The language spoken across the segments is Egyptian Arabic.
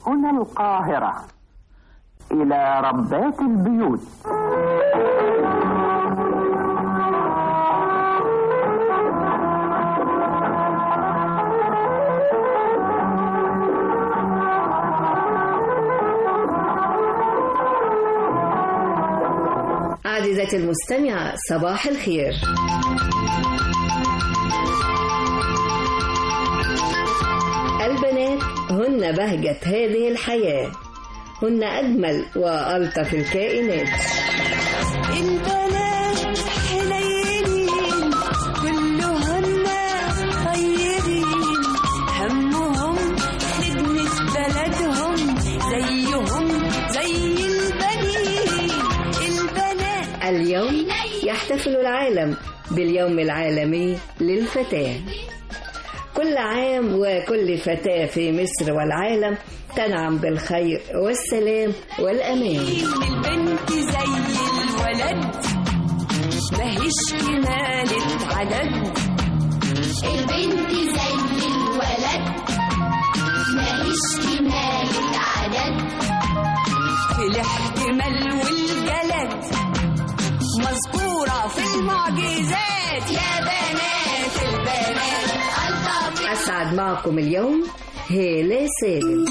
هنا القاهرة إلى ربات البيوت عزيزتي المستمعة صباح الخير البنات هن بهجة هذه الحياة هن أجمل وألطف الكائنات البنات حنينين كلهن طيبين همهم خدمة بلدهم زيهم زي البنين البنات اليوم يحتفل العالم باليوم العالمي للفتاة كل عام وكل فتاة في مصر والعالم تنعم بالخير والسلام والأمان البنت زي الولد ماهيش كمالة عدد البنت زي الولد ماليش كمالة عدد في الاحتمال والجلد مذكورة في المعجزات يا بنات البنات ألطف أسعد معكم اليوم هالة سالم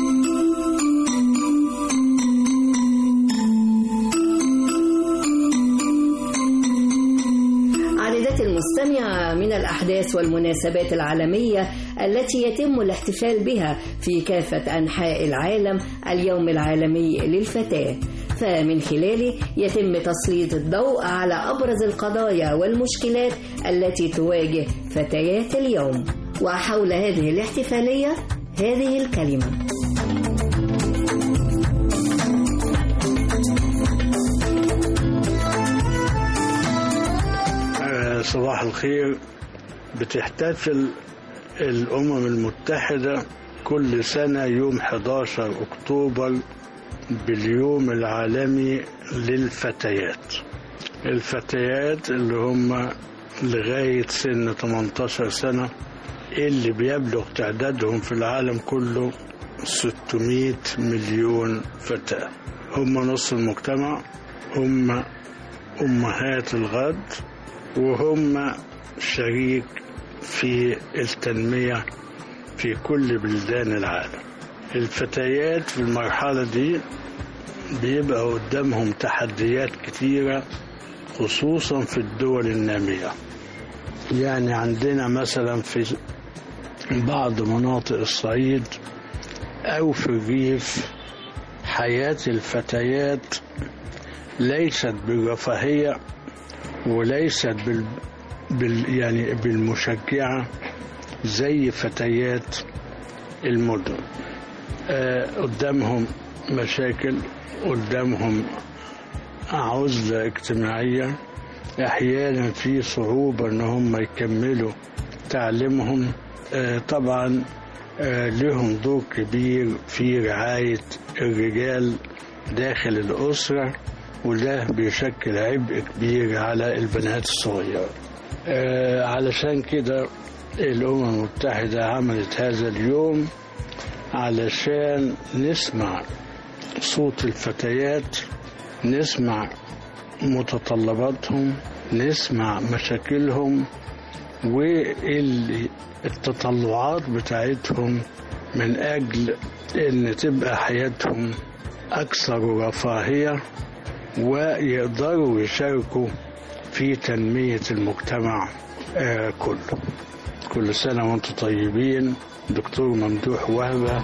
عددات المستمعة من الأحداث والمناسبات العالمية التي يتم الاحتفال بها في كافة أنحاء العالم اليوم العالمي للفتاة فمن خلاله يتم تسليط الضوء على أبرز القضايا والمشكلات التي تواجه فتيات اليوم وحول هذه الاحتفالية هذه الكلمة آه، صباح الخير بتحتفل الأمم المتحدة كل سنة يوم 11 أكتوبر باليوم العالمي للفتيات الفتيات اللي هم لغاية سن 18 سنة اللي بيبلغ تعدادهم في العالم كله 600 مليون فتاة هم نص المجتمع هم أمهات الغد وهم شريك في التنمية في كل بلدان العالم الفتيات في المرحلة دي بيبقى قدامهم تحديات كتيرة خصوصا في الدول النامية يعني عندنا مثلا في بعض مناطق الصعيد أو في الريف حياة الفتيات ليست بالرفاهية وليست بال, بال يعني بالمشجعة زي فتيات المدن آه قدامهم مشاكل قدامهم عزلة اجتماعية أحيانا في صعوبة إن هم يكملوا تعليمهم آه طبعا آه لهم دور كبير في رعاية الرجال داخل الأسرة وده بيشكل عبء كبير على البنات الصغيرة آه علشان كده الأمم المتحدة عملت هذا اليوم علشان نسمع صوت الفتيات نسمع متطلباتهم نسمع مشاكلهم والتطلعات بتاعتهم من أجل أن تبقى حياتهم أكثر رفاهية ويقدروا يشاركوا في تنمية المجتمع آه كله كل سنة وانتم طيبين دكتور ممدوح وهبة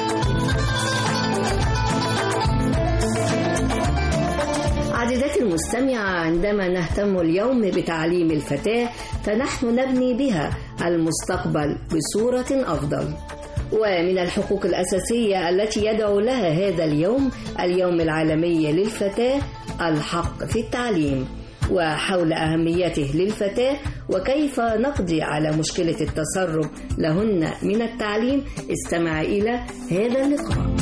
عزيزتي المستمعة عندما نهتم اليوم بتعليم الفتاة فنحن نبني بها المستقبل بصورة أفضل ومن الحقوق الأساسية التي يدعو لها هذا اليوم اليوم العالمي للفتاة الحق في التعليم وحول أهميته للفتاة وكيف نقضي على مشكلة التسرب لهن من التعليم استمع إلى هذا اللقاء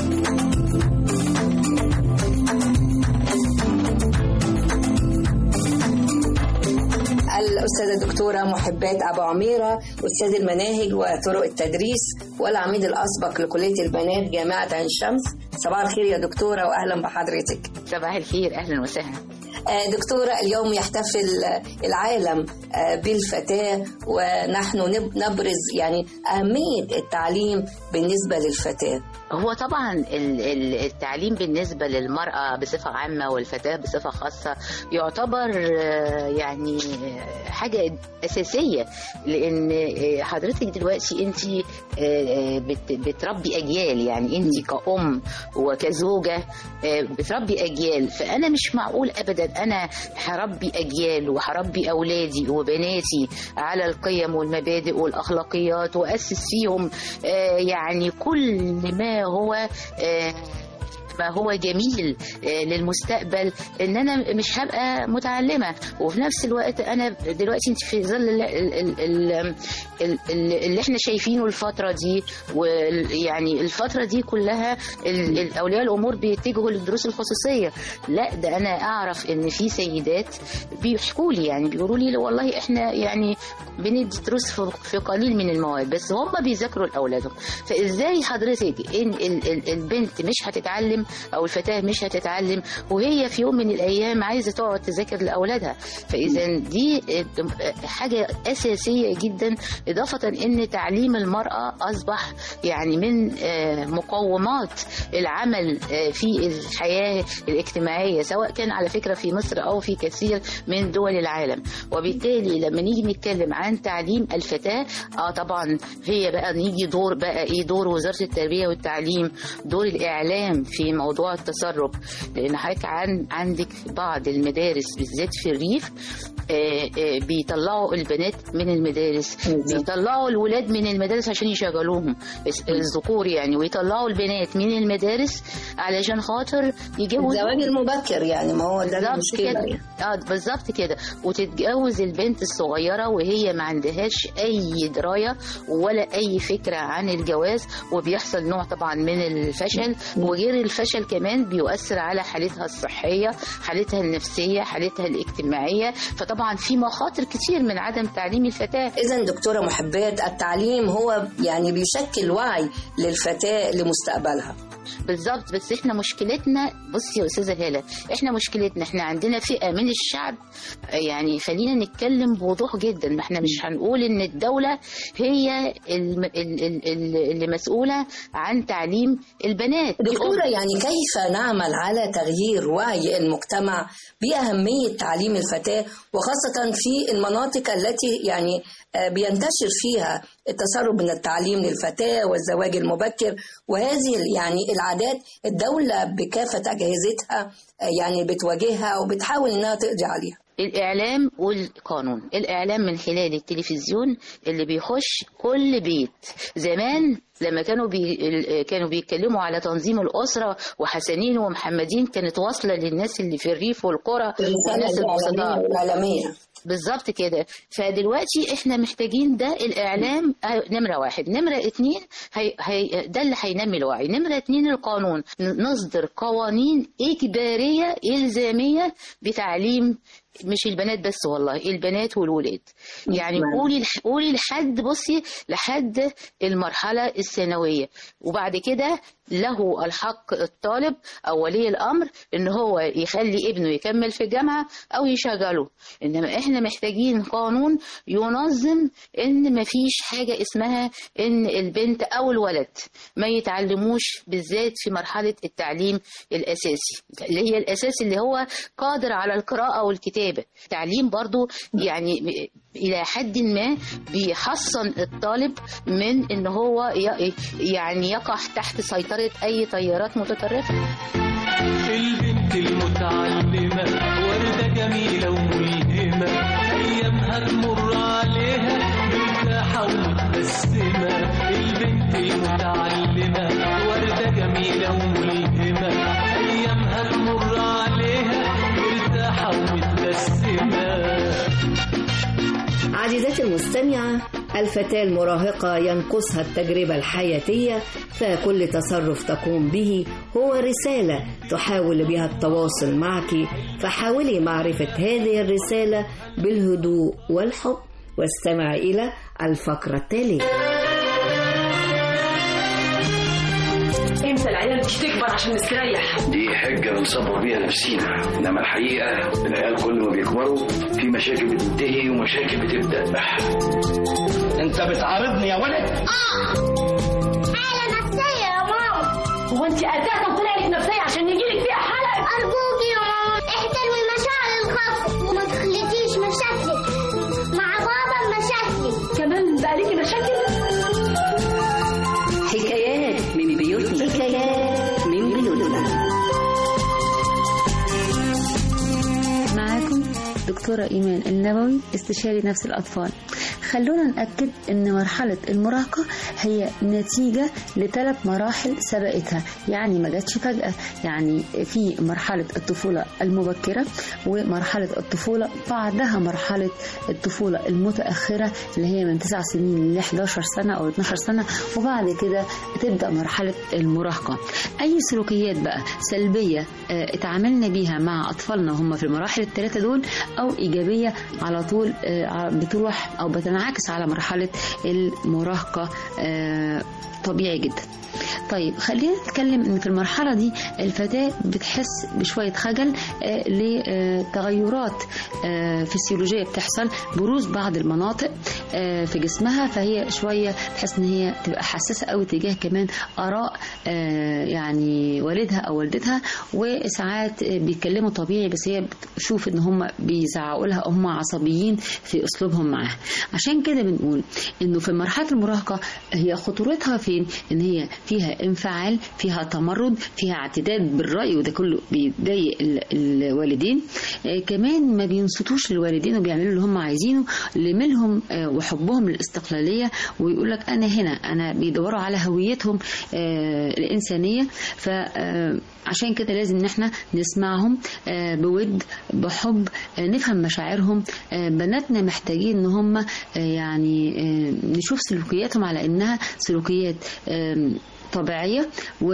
الأستاذة الأستاذة الدكتورة محبات أبو عميرة أستاذ المناهج وطرق التدريس والعميد الأسبق لكلية البنات جامعة عين شمس صباح الخير يا دكتورة وأهلا بحضرتك صباح الخير اهلا وسهلا آه، دكتورة اليوم يحتفل آه، العالم آه، بالفتاة ونحن نب- نبرز يعني أهمية التعليم بالنسبة للفتاة هو طبعا ال- ال- التعليم بالنسبة للمرأة بصفة عامة والفتاة بصفة خاصة يعتبر آه، يعني آه، حاجة أساسية لأن آه، حضرتك دلوقتي أنت بتربي أجيال يعني أنت كأم وكزوجة آه، بتربي أجيال فأنا مش معقول أبدا أنا هربي أجيال وهربي أولادي وبناتي على القيم والمبادئ والأخلاقيات وأسس فيهم آه، يعني كل ما هو آه، ما هو جميل آه، للمستقبل ان انا مش هبقى متعلمه وفي نفس الوقت انا دلوقتي انت في ظل ال- ال- ال- ال- ال- ال- اللي احنا شايفينه الفتره دي ويعني الفتره دي كلها ال- ال- اولياء الامور بيتجهوا للدروس الخصوصيه لا ده انا اعرف ان في سيدات بيحكوا لي يعني بيقولوا لي والله احنا يعني بندي دروس في- في قليل من المواد بس هم بيذاكروا لاولادهم فازاي حضرتك ان ال- ال- البنت مش هتتعلم او الفتاه مش هتتعلم وهي في يوم من الايام عايزه تقعد تذاكر لاولادها فاذا دي حاجه اساسيه جدا اضافه ان تعليم المراه اصبح يعني من آه، مقومات العمل آه، في الحياه الاجتماعيه سواء كان على فكره في مصر او في كثير من دول العالم وبالتالي لما نيجي نتكلم عن تعليم الفتاه اه طبعا هي بقى نيجي دور بقى ايه دور وزاره التربيه والتعليم دور الاعلام في موضوع التسرب لان حضرتك عن عندك بعض المدارس بالذات في الريف آه، آه، بيطلعوا البنات من المدارس بيطلعوا الولاد من المدارس عشان يشغلوهم الس- الذكور يعني ويطلعوا البنات من المدارس علشان خاطر يجيبوا الزواج المبكر يعني ما هو ده بالظبط المشكلة كده يعني. اه بالظبط كده وتتجوز البنت الصغيره وهي ما عندهاش اي درايه ولا اي فكره عن الجواز وبيحصل نوع طبعا من الفشل وغير الفشل كمان بيؤثر على حالتها الصحيه حالتها النفسيه حالتها الاجتماعيه فطبعا في مخاطر كتير من عدم تعليم الفتاه إذا دكتورة محبات التعليم هو يعني بيشكل وعي للفتاة لمستقبلها بالظبط بس احنا مشكلتنا بصي يا استاذه هاله احنا مشكلتنا احنا عندنا فئه من الشعب يعني خلينا نتكلم بوضوح جدا ما احنا مش هنقول ان الدوله هي الم- ال- ال- ال- اللي مسؤوله عن تعليم البنات دي دكتورة أم. يعني كيف نعمل على تغيير وعي المجتمع بأهمية تعليم الفتاة وخاصة في المناطق التي يعني آه، بينتشر فيها التسرب من التعليم للفتاة والزواج المبكر وهذه ال- يعني العادات الدولة بكافة أجهزتها آه، يعني بتواجهها وبتحاول إنها تقضي عليها الإعلام والقانون الإعلام من خلال التلفزيون اللي بيخش كل بيت زمان لما كانوا بي... كانوا بيتكلموا على تنظيم الأسرة وحسنين ومحمدين كانت واصلة للناس اللي في الريف والقرى والناس البسطاء الإعلامية بالظبط كده فدلوقتي احنا محتاجين ده الاعلام آه، نمره واحد نمره اتنين هي هي ده اللي هينمي الوعي نمره اتنين القانون ن- نصدر قوانين اجباريه الزاميه بتعليم مش البنات بس والله البنات والولاد يعني نعم. قولي لح- قولي لحد بصي لحد المرحله الثانويه وبعد كده له الحق الطالب او ولي الامر ان هو يخلي ابنه يكمل في الجامعه او يشغله انما احنا محتاجين قانون ينظم ان مفيش حاجه اسمها ان البنت او الولد ما يتعلموش بالذات في مرحله التعليم الاساسي اللي هي الاساس اللي هو قادر على القراءه والكتابه التعليم برضو يعني الى حد ما بيحصن الطالب من ان هو ي- يعني يقع تحت سيطره اي تيارات متطرفه البنت المتعلمة وردة جميلة وملهمة أيامها تمر عليها مرتاحة ومتبسمة البنت المتعلمة وردة جميلة وملهمة أيامها تمر عليها مرتاحة ومتبسمة عزيزتي المستمعة الفتاة المراهقة ينقصها التجربة الحياتية فكل تصرف تقوم به هو رسالة تحاول بها التواصل معك فحاولي معرفة هذه الرسالة بالهدوء والحب واستمع إلى الفقرة التالية امتى العيال مش تكبر عشان نستريح دي حجة بنصبر بيها نفسينا إنما الحقيقة العيال كل ما بيكبروا في مشاكل بتنتهي ومشاكل بتبدأ انت بتعارضني يا ولد حالة نفسية يا ماما هو انت اساسا طلعت نفسيه عشان يجيلك فيها حلق أرجوك يا ماما احترمي مشاعر الخاصة وما تخلطيش مشاكلك مع بابا مشاكلك كمان بقى ليكي مشاكل حكايات من بيوتنا حكايات من بيوتنا معاكم دكتورة إيمان النبوي استشاري نفس الأطفال خلونا نأكد أن مرحلة المراهقة هي نتيجة لثلاث مراحل سبقتها يعني ما جاتش فجأة يعني في مرحلة الطفولة المبكرة ومرحلة الطفولة بعدها مرحلة الطفولة المتأخرة اللي هي من 9 سنين ل 11 سنة أو 12 سنة وبعد كده تبدأ مرحلة المراهقة أي سلوكيات بقى سلبية آه، اتعاملنا بيها مع أطفالنا وهم في المراحل الثلاثة دول أو إيجابية على طول آه، بتروح أو بتنعكس على مرحلة المراهقة آه، طبيعي جدا طيب خلينا نتكلم ان في المرحله دي الفتاه بتحس بشويه خجل آه، لتغيرات آه، فسيولوجيه بتحصل بروز بعض المناطق آه، في جسمها فهي شويه تحس ان هي تبقى حساسه قوي تجاه كمان اراء آه، يعني والدها او والدتها وساعات آه، بيتكلموا طبيعي بس هي بتشوف ان هم بيزعقوا لها او هم عصبيين في اسلوبهم معاها عشان كده بنقول انه في مرحله المراهقه هي خطورتها فين ان هي فيها انفعال فيها تمرد فيها اعتداد بالراي وده كله بيضايق ال- الوالدين آه، كمان ما بينصتوش للوالدين وبيعملوا اللي هم عايزينه لميلهم آه، وحبهم للاستقلاليه ويقول لك انا هنا انا بيدوروا على هويتهم آه، الانسانيه ف آه، عشان كده لازم ان احنا نسمعهم آه، بود بحب آه، نفهم مشاعرهم آه، بناتنا محتاجين ان هم آه، يعني آه، نشوف سلوكياتهم على انها سلوكيات آم، طبيعية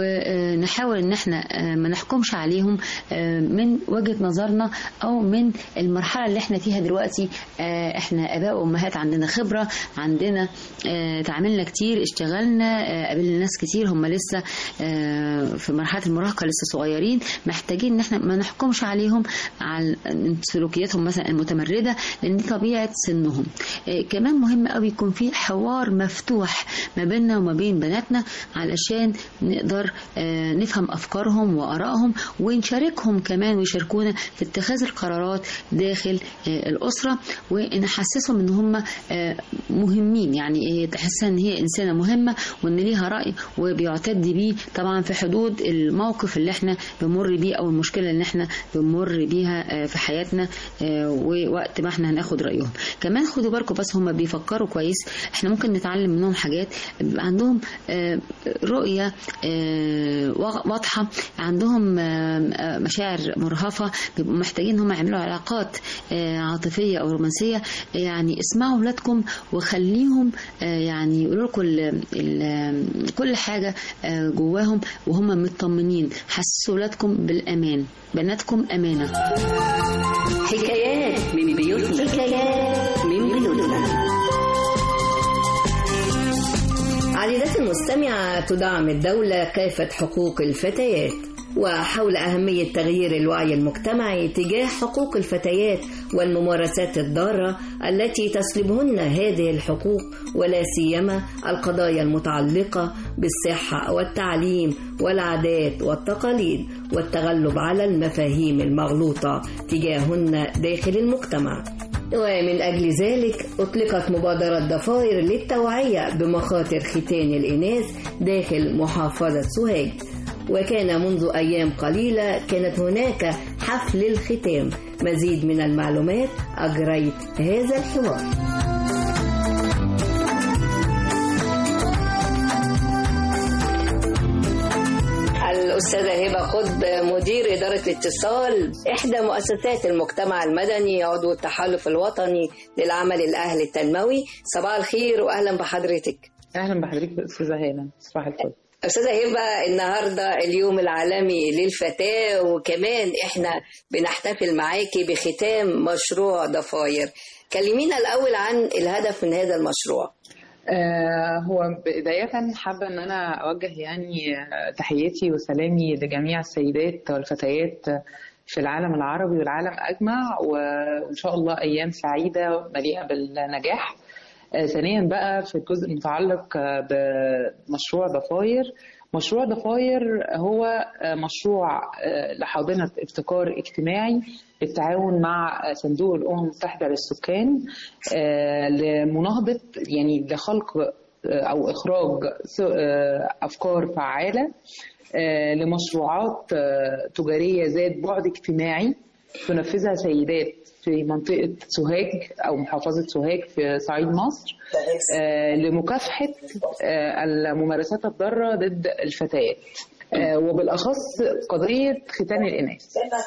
ونحاول ان احنا آه، ما نحكمش عليهم آه، من وجهة نظرنا او من المرحلة اللي احنا فيها دلوقتي آه، احنا اباء وامهات عندنا خبرة عندنا آه، تعاملنا كتير اشتغلنا آه، قابلنا ناس كتير هم لسه آه، في مرحلة المراهقة لسه صغيرين محتاجين ان احنا ما نحكمش عليهم على سلوكياتهم مثلا المتمردة لان دي طبيعة سنهم آه، كمان مهم قوي يكون في حوار مفتوح ما بيننا وما بين بناتنا علشان نقدر آه، نفهم افكارهم وارائهم ونشاركهم كمان ويشاركونا في اتخاذ القرارات داخل آه، الاسره ونحسسهم ان هم آه، مهمين يعني إيه، تحسها ان هي انسانه مهمه وان ليها راي وبيعتد بيه طبعا في حدود الموقف اللي احنا بنمر بيه او المشكله اللي احنا بنمر بيها آه، في حياتنا آه، ووقت ما احنا هناخد رايهم كمان خدوا بالكم بس هم بيفكروا كويس احنا ممكن نتعلم منهم حاجات بيبقى عندهم آه، رؤيه آه، واضحه عندهم آه، آه، مشاعر مرهفه بيبقوا محتاجين ان هم يعملوا علاقات آه، عاطفيه او رومانسيه يعني اسمعوا ولادكم وخليهم آه، يعني يقولوا لكم ال- ال- كل حاجه آه، جواهم وهم مطمنين حسسوا ولادكم بالامان بناتكم امانه حكايات من بيوتنا حكايات من بيوتنا عزيزتي المستمعة تدعم الدولة كافة حقوق الفتيات وحول أهمية تغيير الوعي المجتمعي تجاه حقوق الفتيات والممارسات الضارة التي تسلبهن هذه الحقوق ولا سيما القضايا المتعلقة بالصحة والتعليم والعادات والتقاليد والتغلب على المفاهيم المغلوطة تجاههن داخل المجتمع ومن أجل ذلك أطلقت مبادرة ضفائر للتوعية بمخاطر ختان الإناث داخل محافظة سوهاج وكان منذ أيام قليلة كانت هناك حفل الختام مزيد من المعلومات أجريت هذا الحوار الأستاذة هبة قطب مدير إدارة الاتصال إحدى مؤسسات المجتمع المدني عضو التحالف الوطني للعمل الأهلي التنموي صباح الخير وأهلا بحضرتك اهلا بحضرتك استاذه هاله صباح الفل أستاذة هبة النهاردة اليوم العالمي للفتاة وكمان إحنا بنحتفل معاكي بختام مشروع ضفاير كلمينا الأول عن الهدف من هذا المشروع آه هو بداية حابة إن أنا أوجه يعني آه، تحياتي وسلامي لجميع السيدات والفتيات في العالم العربي والعالم أجمع وإن شاء الله أيام سعيدة مليئة بالنجاح آه، ثانيا بقى في الجزء المتعلق آه، بمشروع ضفاير مشروع ضفاير هو آه، مشروع آه، لحاضنة ابتكار اجتماعي بالتعاون مع صندوق الأمم المتحدة للسكان آه، لمناهضة يعني لخلق آه، أو إخراج س- آه، أفكار فعالة آه، لمشروعات آه، تجارية ذات بعد اجتماعي تنفذها سيدات في منطقة سوهاج أو محافظة سوهاج في صعيد مصر آه، لمكافحة آه، الممارسات الضارة ضد الفتيات آه، وبالأخص قضية ختان الإناث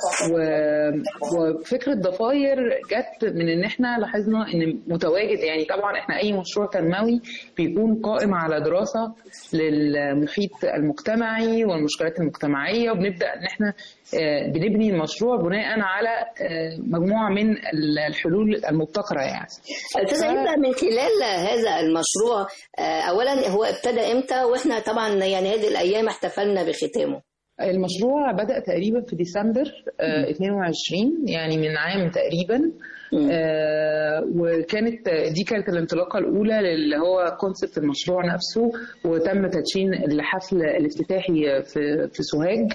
و- وفكرة ضفاير جت من إن إحنا لاحظنا إن متواجد يعني طبعا إحنا أي مشروع تنموي بيكون قائم على دراسة للمحيط المجتمعي والمشكلات المجتمعية وبنبدأ إن إحنا آه، بنبني المشروع بناء على آه، مجموعة من الحلول المبتكرة يعني أستاذة هبة من خلال هذا المشروع آه، أولا هو ابتدى إمتى وإحنا طبعا يعني هذه الأيام احتفلنا بختامه المشروع بدأ تقريبا في ديسمبر آه، 22 يعني من عام تقريبا آه، وكانت دي كانت الانطلاقه الاولى اللي هو كونسبت المشروع نفسه وتم تدشين الحفل الافتتاحي في في سوهاج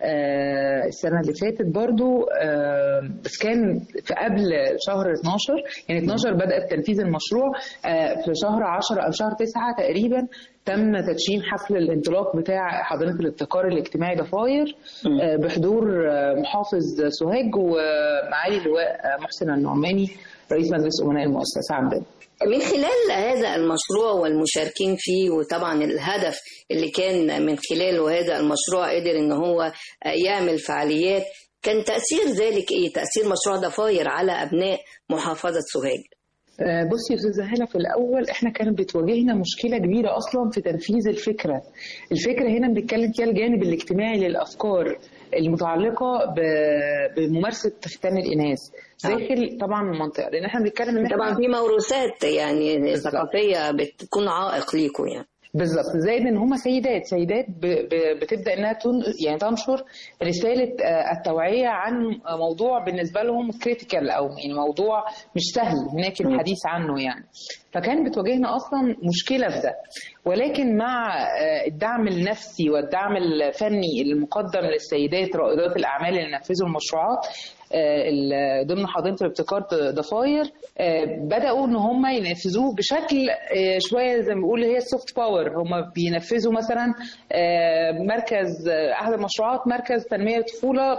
آه، السنه اللي فاتت برضو آه، بس كان في قبل شهر 12 يعني 12 بدأ تنفيذ المشروع آه، في شهر 10 او شهر 9 تقريبا تم تدشين حفل الانطلاق بتاع حاضنة الابتكار الاجتماعي ضفاير آه، بحضور آه، محافظ سوهاج ومعالي اللواء آه، محسن النعماني رئيس مجلس أمناء المؤسسة عندنا من خلال هذا المشروع والمشاركين فيه وطبعا الهدف اللي كان من خلاله هذا المشروع قدر ان هو يعمل فعاليات كان تأثير ذلك ايه؟ تأثير مشروع ضفاير على ابناء محافظة سوهاج آه، بصي يا استاذه هاله في الاول احنا كانت بتواجهنا مشكله كبيره اصلا في تنفيذ الفكره الفكره هنا بنتكلم فيها الجانب الاجتماعي للافكار المتعلقه ب- بممارسه ختان الاناث داخل طبعا المنطقه لان احنا بنتكلم ان طبعا في موروثات يعني ثقافية بتكون عائق ليكم يعني بالظبط زائد ان هم سيدات سيدات ب... ب... بتبدا انها تن... يعني تنشر رساله آه، التوعيه عن موضوع بالنسبه لهم كريتيكال او يعني موضوع مش سهل هناك الحديث عنه يعني فكان بتواجهنا اصلا مشكله في ده ولكن مع آه، الدعم النفسي والدعم الفني المقدم للسيدات رائدات الاعمال اللي نفذوا المشروعات آه، ال- ضمن حاضنه الابتكار ضفاير آه، بداوا ان هم ينفذوه بشكل آه، شويه زي ما بنقول هي السوفت باور هم بينفذوا مثلا آه، مركز آه، احد المشروعات مركز تنميه طفوله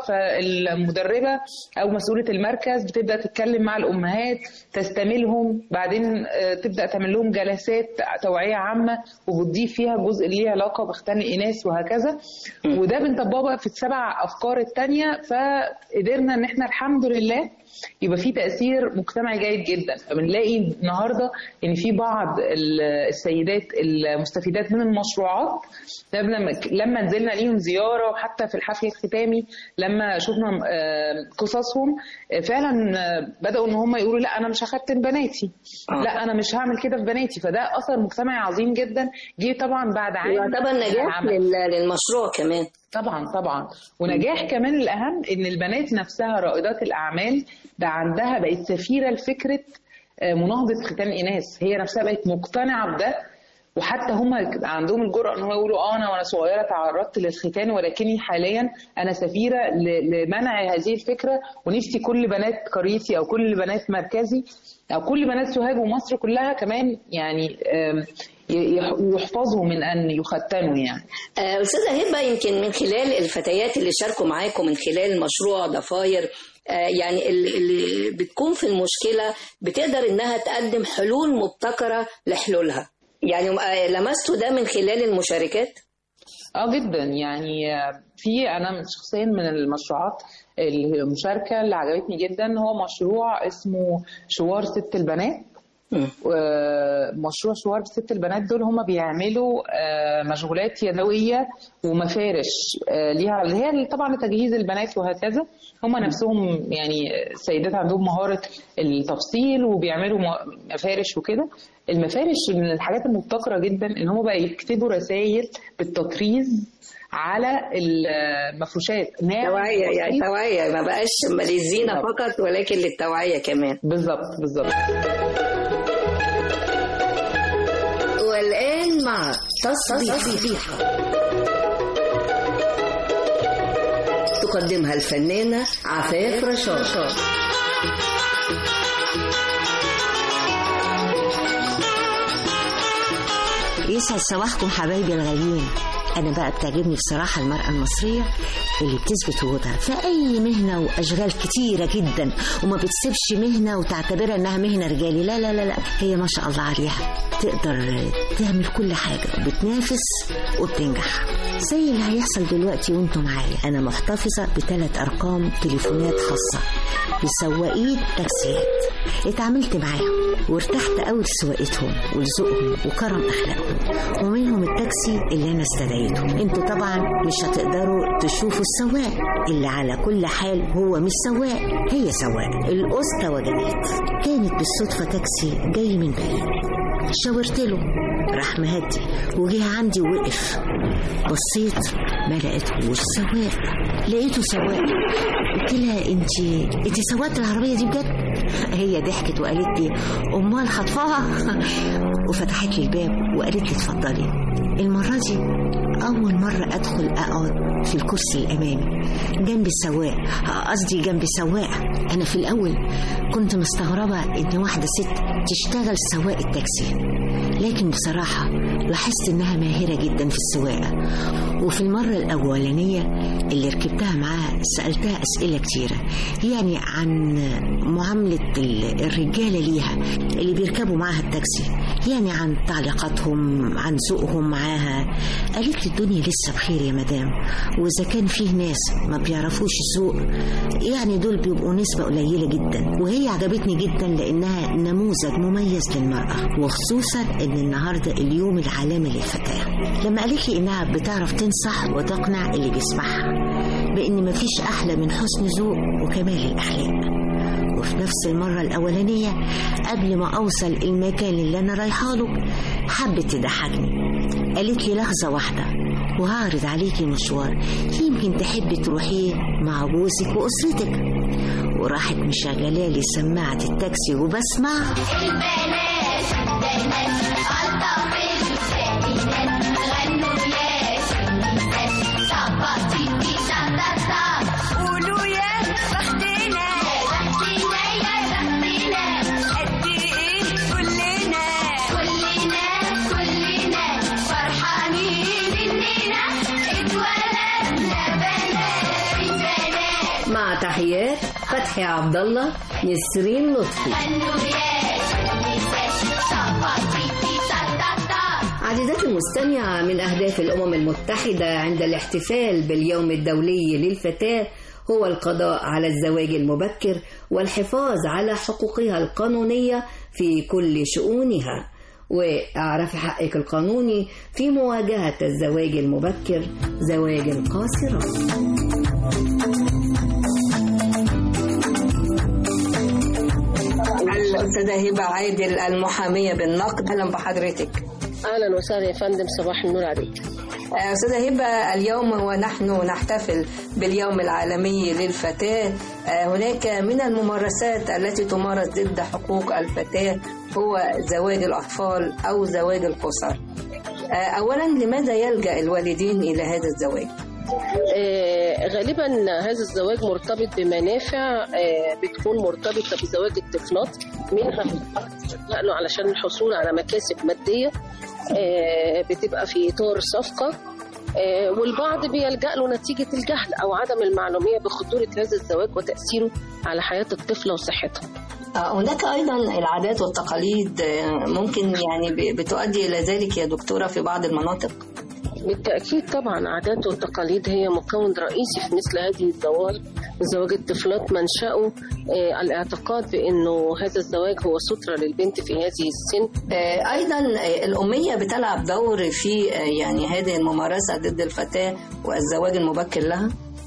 فالمدربه او مسؤوله المركز بتبدا تتكلم مع الامهات تستملهم بعدين آه، تبدا تعمل لهم جلسات توعيه عامه وبتضيف فيها جزء ليه علاقه باختان الاناث وهكذا وده بنطبقه بقى في السبع افكار التانيه فقدرنا ان احنا الحمد لله يبقى في تاثير مجتمعي جيد جدا فبنلاقي النهارده ان في بعض ال- السيدات المستفيدات من المشروعات ده لما لما نزلنا ليهم زياره وحتى في الحفل الختامي لما شفنا آه، قصصهم آه، فعلا آه، بداوا ان هم يقولوا لا انا مش هختم بناتي لا انا مش هعمل كده في بناتي فده اثر مجتمعي عظيم جدا جه طبعا بعد عام يعتبر نجاح عمل. لل- للمشروع كمان طبعا طبعا ونجاح كمان الاهم ان البنات نفسها رائدات الاعمال ده عندها بقت سفيره لفكره آه، مناهضه ختان الاناث هي نفسها بقت مقتنعه بده وحتى هم عندهم الجرأة ان هم يقولوا اه انا وانا صغيره تعرضت للختان ولكني حاليا انا سفيره ل- لمنع هذه الفكره ونفسي كل بنات قريتي او كل بنات مركزي او كل بنات سوهاج ومصر كلها كمان يعني آم، ي- يح- يحفظوا من ان يختنوا يعني آه، أستاذة هبة يمكن من خلال الفتيات اللي شاركوا معاكم من خلال مشروع ضفاير آه، يعني ال- اللي بتكون في المشكلة بتقدر إنها تقدم حلول مبتكرة لحلولها يعني آه، لمستوا ده من خلال المشاركات؟ اه جدا يعني آه، في انا شخصيا من المشروعات المشاركه اللي عجبتني جدا هو مشروع اسمه شوار ست البنات مشروع شوار ست البنات دول هم بيعملوا آه، مشغولات يدويه ومفارش آه، ليها اللي هي طبعا لتجهيز البنات وهكذا هم نفسهم يعني السيدات عندهم مهاره التفصيل وبيعملوا م- مفارش وكده المفارش من الحاجات المبتكره جدا ان هم بقى يكتبوا رسائل بالتطريز على المفروشات ناعم توعية يعني بسيط. توعية ما بقاش للزينة فقط ولكن للتوعية كمان بالظبط بالظبط والآن مع تصبيحة تقدمها الفنانة عفاف رشاد يسعد صباحكم حبايبي الغاليين انا بقى بتعجبني بصراحه المراه المصريه اللي بتثبت وجودها في اي مهنه واشغال كتيره جدا وما بتسيبش مهنه وتعتبرها انها مهنه رجالي لا لا لا لا هي ما شاء الله عليها تقدر تعمل كل حاجه وبتنافس وبتنجح زي اللي هيحصل دلوقتي وانتم معايا انا محتفظه بثلاث ارقام تليفونات خاصه بسواقين تاكسيات اتعاملت معاهم وارتحت قوي لسواقتهم ولذوقهم وكرم اخلاقهم ومنهم التاكسي اللي انا استدعيته انتوا طبعا مش هتقدروا تشوفوا السواق اللي على كل حال هو مش سواق هي سواق الاسطى وجدت كانت بالصدفه تاكسي جاي من بعيد شاورت له راح مهدي وجه عندي ووقف بصيت ما لقيتهوش سواق لقيته سواق قلت لها انت انت سواقة العربيه دي بجد هي ضحكت وقالت لي امال خطفها وفتحت لي الباب وقالت لي اتفضلي المره دي اول مره ادخل اقعد في الكرسي الامامي جنب السواق قصدي جنب السواق انا في الاول كنت مستغربه ان واحده ست تشتغل سواق التاكسي لكن بصراحه لاحظت انها ماهره جدا في السواقه وفي المره الاولانيه اللي ركبتها معاها سالتها اسئله كتيره يعني عن معامله ال- الرجاله ليها اللي بيركبوا معاها التاكسي يعني عن تعليقاتهم عن ذوقهم معاها قالت لي الدنيا لسه بخير يا مدام واذا كان فيه ناس ما بيعرفوش الذوق يعني دول بيبقوا نسبه قليله جدا وهي عجبتني جدا لانها نموذج مميز للمراه وخصوصا ان النهارده اليوم العالمي للفتاه لما قالت لي انها بتعرف تنصح وتقنع اللي بيسمعها بان مفيش احلى من حسن ذوق وكمال الاخلاق وفي نفس المرة الأولانية قبل ما أوصل المكان اللي أنا رايحة له حبت تضحكني قالت لي لحظة واحدة وهعرض عليكي مشوار يمكن تحبي تروحيه مع جوزك وأسرتك وراحت مشغلة لي سماعة التاكسي وبسمع البنات بنات ألطف الكائنات غنوا يا شمسات شبطي في شبطة قولوا يا بختنا يا بختنا يا بختنا قد ايه كلنا كلنا كلنا فرحانين إننا اتولدنا بنات بنات مع تحيات فتحي عبد الله نسرين لطفي غنوا يا شمسات شبطي في شبطة عزيزاتي المستمعة من أهداف الأمم المتحدة عند الاحتفال باليوم الدولي للفتاة هو القضاء على الزواج المبكر والحفاظ على حقوقها القانونية في كل شؤونها واعرفي حقك القانوني في مواجهة الزواج المبكر زواج القاصرات الأستاذة هبة عادل المحامية بالنقد أهلا بحضرتك اهلا وسهلا يا فندم صباح النور عليك أستاذة هبة اليوم ونحن نحتفل باليوم العالمي للفتاة آه، هناك من الممارسات التي تمارس ضد حقوق الفتاة هو زواج الأطفال أو زواج القصر آه، أولا لماذا يلجأ الوالدين إلى هذا الزواج؟ آه غالبا هذا الزواج مرتبط بمنافع آه بتكون مرتبطه بزواج الطفلات منها له علشان الحصول على مكاسب ماديه آه بتبقى في اطار صفقه آه والبعض بيلجأ له نتيجة الجهل أو عدم المعلومية بخطورة هذا الزواج وتأثيره على حياة الطفلة وصحتها آه، هناك أيضا العادات والتقاليد آه، ممكن يعني ب- بتؤدي إلى ذلك يا دكتورة في بعض المناطق بالتأكيد طبعا عادات والتقاليد هي مكون رئيسي في مثل هذه الظواهر زواج الطفلات منشأه آه، الاعتقاد بأنه هذا الزواج هو سترة للبنت في هذه السن آه، أيضا آه، الأمية بتلعب دور في آه، يعني هذه الممارسة ضد الفتاة والزواج المبكر لها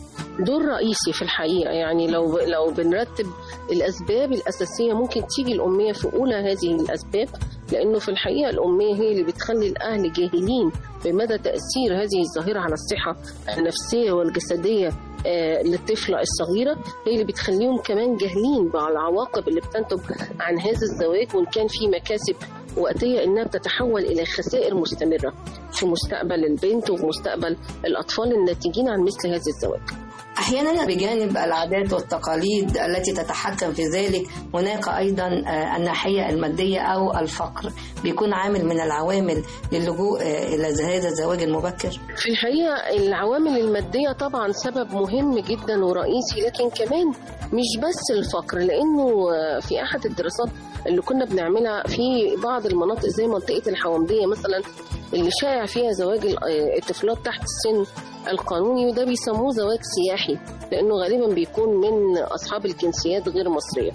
دور رئيسي في الحقيقة يعني لو لو بنرتب الأسباب الأساسية ممكن تيجي الأمية في أولى هذه الأسباب لأنه في الحقيقة الأمية هي اللي بتخلي الأهل جاهلين بمدى تأثير هذه الظاهرة على الصحة النفسية والجسدية آه، للطفلة الصغيرة هي اللي بتخليهم كمان جاهلين بالعواقب اللي بتنتج عن هذا الزواج وإن كان في مكاسب وقتية إنها بتتحول إلى خسائر مستمرة في مستقبل البنت وفي مستقبل الأطفال الناتجين عن مثل هذا الزواج أحيانا بجانب العادات والتقاليد التي تتحكم في ذلك هناك أيضا آه، الناحية المادية أو الفقر بيكون عامل من العوامل للجوء آه، إلى هذا الزواج المبكر في الحقيقة العوامل المادية طبعا سبب مهم جدا ورئيسي لكن كمان مش بس الفقر لأنه في أحد الدراسات اللي كنا بنعملها في بعض المناطق زي منطقة الحومدية مثلا اللي شائع فيها زواج ال- الطفلات تحت السن القانوني وده بيسموه زواج سياحي لأنه غالبا بيكون من أصحاب الجنسيات غير مصرية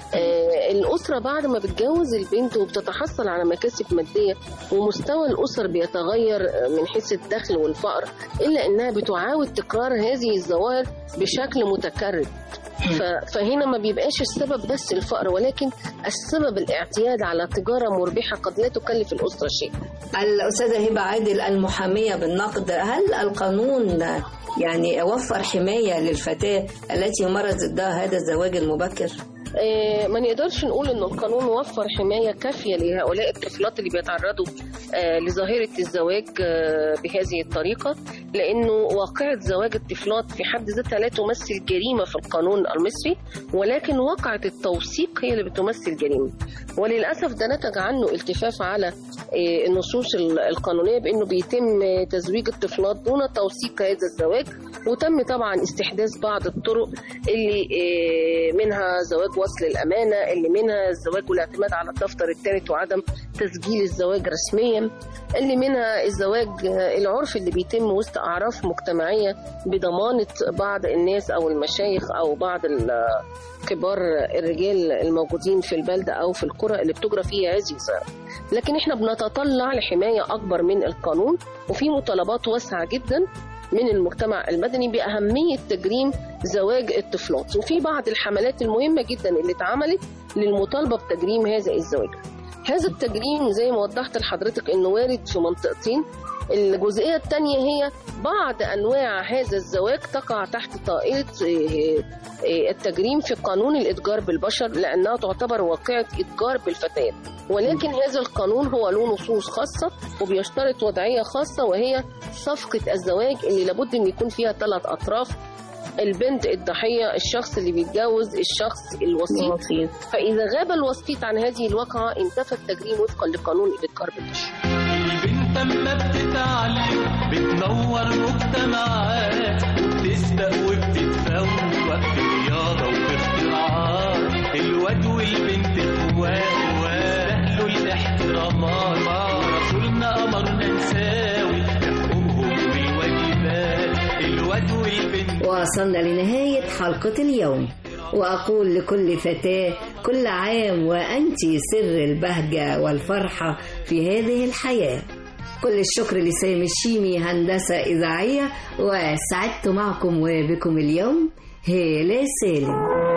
آه، الأسرة بعد ما بتجوز البنت وبتتحصل على مكاسب مادية ومستوى الأسر بيتغير آه، من حيث الدخل والفقر إلا إنها بتعاود تكرار هذه الظواهر بشكل متكرر ف- فهنا ما بيبقاش السبب بس الفقر ولكن السبب الاعتياد على تجارة مربحة قد لا تكلف الأسرة شيء الأستاذة هبة عادل المحامية بالنقد هل القانون يعني وفر حماية للفتاة التي يمارس ضدها هذا الزواج المبكر؟ آه، ما نقدرش نقول ان القانون وفر حمايه كافيه لهؤلاء الطفلات اللي بيتعرضوا آه، لظاهره الزواج آه، بهذه الطريقه لانه واقعه زواج الطفلات في حد ذاتها لا تمثل جريمه في القانون المصري ولكن واقعه التوثيق هي اللي بتمثل جريمه وللاسف ده نتج عنه التفاف على آه، النصوص ال- القانونيه بانه بيتم آه، تزويج الطفلات دون توثيق هذا الزواج وتم طبعا استحداث بعض الطرق اللي آه، منها زواج وصل الامانه اللي منها الزواج والاعتماد على الدفتر الثالث وعدم تسجيل الزواج رسميا اللي منها الزواج آه، العرفي اللي بيتم وسط اعراف مجتمعيه بضمانه بعض الناس او المشايخ او بعض ال- كبار الرجال الموجودين في البلده او في القرى اللي بتجرى فيها هذه الظاهره لكن احنا بنتطلع لحمايه اكبر من القانون وفي مطالبات واسعه جدا من المجتمع المدني بأهمية تجريم زواج الطفلات وفي بعض الحملات المهمة جدا اللي اتعملت للمطالبة بتجريم هذا الزواج هذا التجريم زي ما وضحت لحضرتك انه وارد في منطقتين الجزئية الثانية هي بعض أنواع هذا الزواج تقع تحت طائلة آه، آه، التجريم في قانون الإتجار بالبشر لأنها تعتبر واقعة إتجار بالفتيات ولكن هذا القانون هو له نصوص خاصة وبيشترط وضعية خاصة وهي صفقة الزواج اللي لابد أن يكون فيها ثلاث أطراف البنت الضحية الشخص اللي بيتجوز الشخص الوسيط فإذا غاب الوسيط عن هذه الواقعة انتفى التجريم وفقا لقانون الإتجار بالبشر البنت اما بتتعلم بتنور مجتمعات وبتسبق وبتتفوق في رياضة وفي اختراعات الواد والبنت اخوات واهله الاحترامات ورسولنا امرنا نساوي حقوقهم بالواجبات الواد والبنت وصلنا لنهاية حلقة اليوم وأقول لكل فتاة كل عام وأنت سر البهجة والفرحة في هذه الحياة كل الشكر لسامي الشيمي هندسة إذاعية وسعدت معكم وبكم اليوم هالة سالم